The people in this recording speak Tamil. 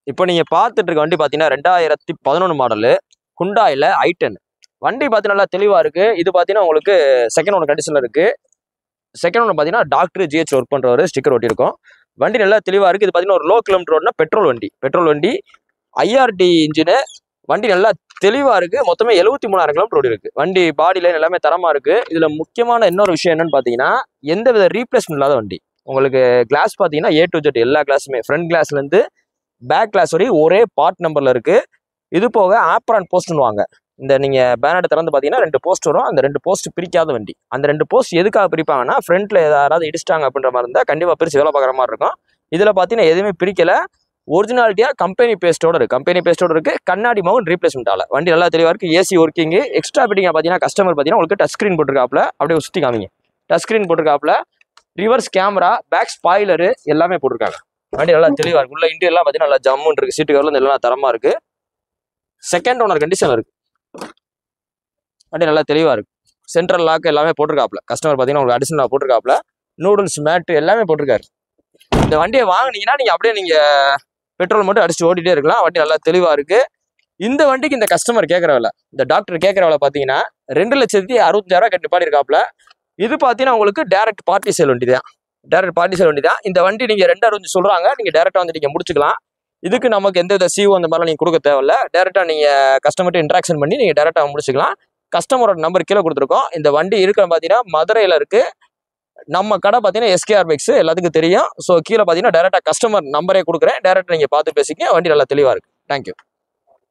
இப்போ நீங்கள் பார்த்துட்டு இருக்க வண்டி பார்த்தீங்கன்னா ரெண்டாயிரத்தி பதினொன்று மாடலு ஹுண்டாயில் ஐட்டன் வண்டி பார்த்தீங்கன்னா நல்லா தெளிவாக இருக்குது இது பார்த்தீங்கன்னா உங்களுக்கு செகண்ட் ஒன் கண்டிஷனில் இருக்குது செகண்ட் ஒன்று பார்த்தீங்கன்னா டாக்டர் ஜிஹெச் ஒர்க் பண்ணுறவர் ஸ்டிக்கர் ஒட்டியிருக்கோம் வண்டி நல்லா தெளிவாக இருக்குது இது பார்த்தீங்கன்னா ஒரு லோ கிலோமீட்டர் ரோட்னா பெட்ரோல் வண்டி பெட்ரோல் வண்டி ஐஆர்டி இன்ஜினு வண்டி நல்லா தெளிவாக இருக்குது மொத்தமே எழுபத்தி மூணாயிரம் கிலோமீட்டர் ஓடி இருக்குது வண்டி பாடி லைன் எல்லாமே தரமாக இருக்குது இதில் முக்கியமான இன்னொரு விஷயம் என்னன்னு பார்த்தீங்கன்னா எந்த வித ரீப்ளேஸ்மெண்ட் இல்லாத வண்டி உங்களுக்கு கிளாஸ் பார்த்தீங்கன்னா ஏ டு ஜெட் எல்லா கிளாஸுமே ஃப்ரண்ட் கிளாஸ்லேருந்து பேக் கிளாஸ் வரையும் ஒரே பார்ட் நம்பரில் இருக்குது இது போக ஆப்ரான் போஸ்ட்னு வாங்க இந்த நீங்கள் பேனட் திறந்து பார்த்தீங்கன்னா ரெண்டு போஸ்ட் வரும் அந்த ரெண்டு போஸ்ட் பிரிக்காத வண்டி அந்த ரெண்டு போஸ்ட் எதுக்காக பிரிப்பாங்கன்னா ஃப்ரண்ட்டில் யாராவது இடிச்சிட்டாங்க அப்படின்ற மாதிரி இருந்தால் கண்டிப்பாக பிரித்து வேலை பார்க்குற மாதிரி இருக்கும் இதில் பார்த்தீங்கன்னா எதுவுமே பிரிக்கல ஒரிஜினாலிட்டியாக கம்பெனி பேஸ்டோட இருக்குது கம்பெனி பேஸ்டோட இருக்குது கண்ணாடி மவுன் ரீப்ளேஸ்மெண்ட் ஆகல வண்டி நல்லா தெளிவாக இருக்குது ஏசி ஒர்க்கிங் எக்ஸ்ட்ரா ஃபிட்டிங்காக பார்த்தீங்கன்னா கஸ்டமர் பார்த்தீங்கன்னா உங்களுக்கு டச் ஸ்க்ரீன் போட்டிருக்காப்புல அப்படியே சுற்றி காமிங்க டச் ஸ்க்ரீன் போட்டிருக்காப்புல ரிவர்ஸ் கேமரா பேக் ஸ்பாய்லரு எல்லாமே போட்டிருக்காங்க வண்டி நல்லா தெளிவாக இருக்கு உள்ள இன்டீரியர்லாம் பார்த்தீங்கன்னா நல்லா ஜம்முன்னு இருக்கு சீட்டு கவர்ல எல்லாம் தரமாக இருக்கு செகண்ட் ஓனர் கண்டிஷன் இருக்கு வண்டி நல்லா தெளிவாக இருக்கு சென்ட்ரல் லாக் எல்லாமே போட்டிருக்காப்புல கஸ்டமர் பார்த்தீங்கன்னா உங்களுக்கு அடிஷனலாக போட்டிருக்காப்புல நூடுல்ஸ் மேட்டு எல்லாமே போட்டிருக்காரு இந்த வண்டியை வாங்குனீங்கன்னா நீங்கள் அப்படியே நீங்கள் பெட்ரோல் மட்டும் அடிச்சு ஓட்டிகிட்டே இருக்கலாம் வண்டி நல்லா தெளிவாக இருக்கு இந்த வண்டிக்கு இந்த கஸ்டமர் கேட்குற விலை இந்த டாக்டர் கேட்குற விலை பார்த்தீங்கன்னா ரெண்டு லட்சத்தி அறுபத்தஞ்சாயிரம் கட்டி பாடிருக்காப்புல இது பார்த்தீங்கன்னா உங்களுக்கு டேரக்ட் பார்ட்டி சேல் வண்டி தான் டேரக்ட் பார்ட்டி சேல் வண்டி தான் இந்த வண்டி நீங்கள் ரெண்டு அறுபஞ்சு சொல்கிறாங்க நீங்கள் டேரெக்டாக வந்து நீங்கள் முடிச்சுக்கலாம் இதுக்கு நமக்கு எந்த வித சிஓ அந்த மாதிரிலாம் நீங்கள் கொடுக்க தேவையில்ல டேரெக்டாக நீங்கள் கஸ்டமர்கிட்ட இன்ட்ராக்ஷன் பண்ணி நீங்கள் டேரெக்டாக முடிச்சுக்கலாம் கஸ்டமரோட நம்பர் கீழே கொடுத்துருக்கோம் இந்த வண்டி இருக்கிற பார்த்தீங்கன்னா மதுரையில் இருக்குது நம்ம கடை பார்த்தீங்கன்னா எஸ்கேஆர் பைக்ஸ் எல்லாத்துக்கும் தெரியும் ஸோ கீழே பார்த்தீங்கன்னா டேரெக்டாக கஸ்டமர் நம்பரே கொடுக்குறேன் டேரெக்டாக நீங்கள் பார்த்து பேசிக்க வண்டி நல்லா தெளிவாக இருக்குது தேங்க்யூ